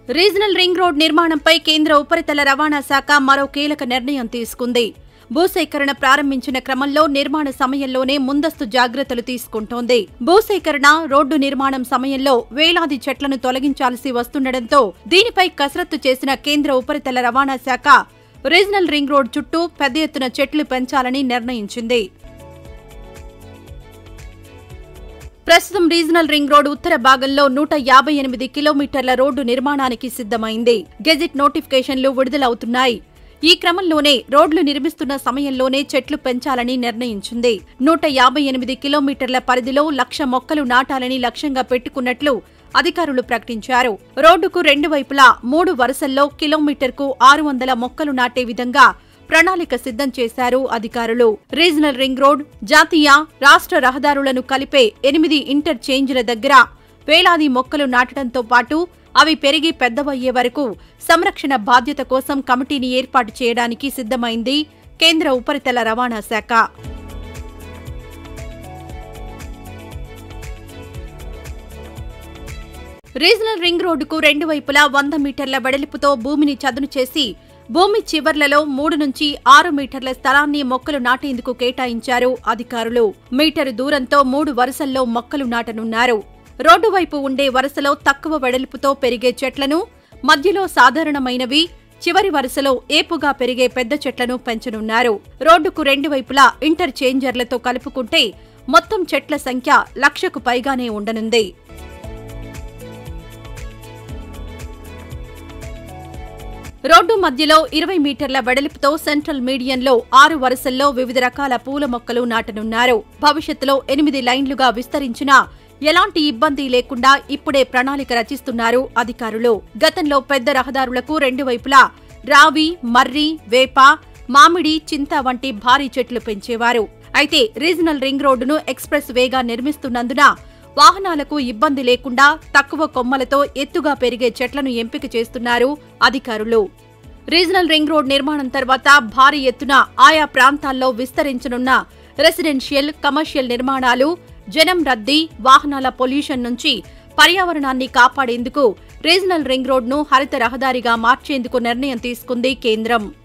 regional ring road నిర్మాణంపై కేంద్ర ఉపరితల రవాణా శాఖ మరో కీలక నిర్ణయం తీసుకుంది భూసేకరణ ప్రారంభించిన క్రమంలో నిర్మాణ సమయంలోనే ముందస్తు జాగ్రత్తలు తీసుకుంటోంది భూసేకరణ రోడ్డు నిర్మాణం సమయంలో వేలాది చెట్లను తొలగించాల్సి వస్తుండటంతో దీనిపై కసరత్తు చేసిన కేంద్ర ఉపరితల రవాణా శాఖ రీజనల్ రింగ్ రోడ్ చుట్టూ పెద్ద ఎత్తున చెట్లు పెంచాలని నిర్ణయించింది ప్రస్తుతం రీజనల్ రింగ్ రోడ్ ఉత్తర భాగంలో నూట యాభై ఎనిమిది కిలోమీటర్ల రోడ్డు నిర్మాణానికి సిద్ధమైంది గెజిట్ నోటిఫికేషన్లు విడుదలవుతున్నాయి ఈ క్రమంలోనే రోడ్లు నిర్మిస్తున్న సమయంలోనే చెట్లు పెంచాలని నిర్ణయించింది నూట యాభై ఎనిమిది కిలోమీటర్ల పరిధిలో లక్ష మొక్కలు నాటాలని లక్ష్యంగా పెట్టుకున్నట్లు అధికారులు ప్రకటించారు రోడ్డుకు రెండు వైపులా మూడు వరుసల్లో కిలోమీటర్కు ఆరు వందల మొక్కలు నాటే విధంగా ప్రణాళిక సిద్ధం చేశారు అధికారులు రీజనల్ రింగ్ రోడ్ జాతీయ రాష్ట్ర రహదారులను కలిపే ఎనిమిది ఇంటర్ చేంజ్ల దగ్గర వేలాది మొక్కలు నాటడంతో పాటు అవి పెరిగి పెద్దవయ్యే వరకు సంరక్షణ బాధ్యత కోసం కమిటీని ఏర్పాటు చేయడానికి సిద్ధమైంది కేంద్ర ఉపరితల రవాణా శాఖ రీజనల్ రింగ్ రోడ్డుకు రెండు వైపులా వంద మీటర్ల వెడల్పుతో భూమిని చదును చేసి భూమి చివర్లలో మూడు నుంచి ఆరు మీటర్ల స్థలాన్ని మొక్కలు నాటేందుకు కేటాయించారు అధికారులు మీటరు దూరంతో మూడు వరుసల్లో మొక్కలు నాటనున్నారు రోడ్డు వైపు ఉండే వరుసలో తక్కువ వెడల్పుతో పెరిగే చెట్లను మధ్యలో సాధారణమైనవి చివరి వరుసలో ఏపుగా పెరిగే పెద్ద చెట్లను పెంచనున్నారు రోడ్డుకు రెండు వైపులా ఇంటర్ చేంజర్లతో కలుపుకుంటే మొత్తం చెట్ల సంఖ్య లక్షకు పైగానే ఉండనుంది రోడ్డు మధ్యలో ఇరవై మీటర్ల వెడల్పుతో సెంట్రల్ మీడియంలో ఆరు వరుసల్లో వివిధ రకాల పూల మొక్కలు నాటనున్నారు భవిష్యత్తులో ఎనిమిది లైన్లుగా విస్తరించినా ఎలాంటి ఇబ్బంది లేకుండా ఇప్పుడే ప్రణాళిక రచిస్తున్నారు అధికారులు గతంలో పెద్ద రహదారులకు రెండు వైపులా రావి మర్రి వేప మామిడి చింత వంటి భారీ చెట్లు పెంచేవారు అయితే రీజనల్ రింగ్ రోడ్డును ఎక్స్ప్రెస్ వేగా నిర్మిస్తున్నందున వాహనాలకు ఇబ్బంది లేకుండా తక్కువ కొమ్మలతో ఎత్తుగా పెరిగే చెట్లను ఎంపిక చేస్తున్నారు అధికారులు రీజనల్ రింగ్ రోడ్ నిర్మాణం తర్వాత భారీ ఎత్తున ఆయా ప్రాంతాల్లో విస్తరించనున్న రెసిడెన్షియల్ కమర్షియల్ నిర్మాణాలు జనం రద్దీ వాహనాల పొల్యూషన్ నుంచి పర్యావరణాన్ని కాపాడేందుకు రీజనల్ రింగ్ రోడ్ను హరిత రహదారిగా మార్చేందుకు నిర్ణయం తీసుకుంది కేంద్రం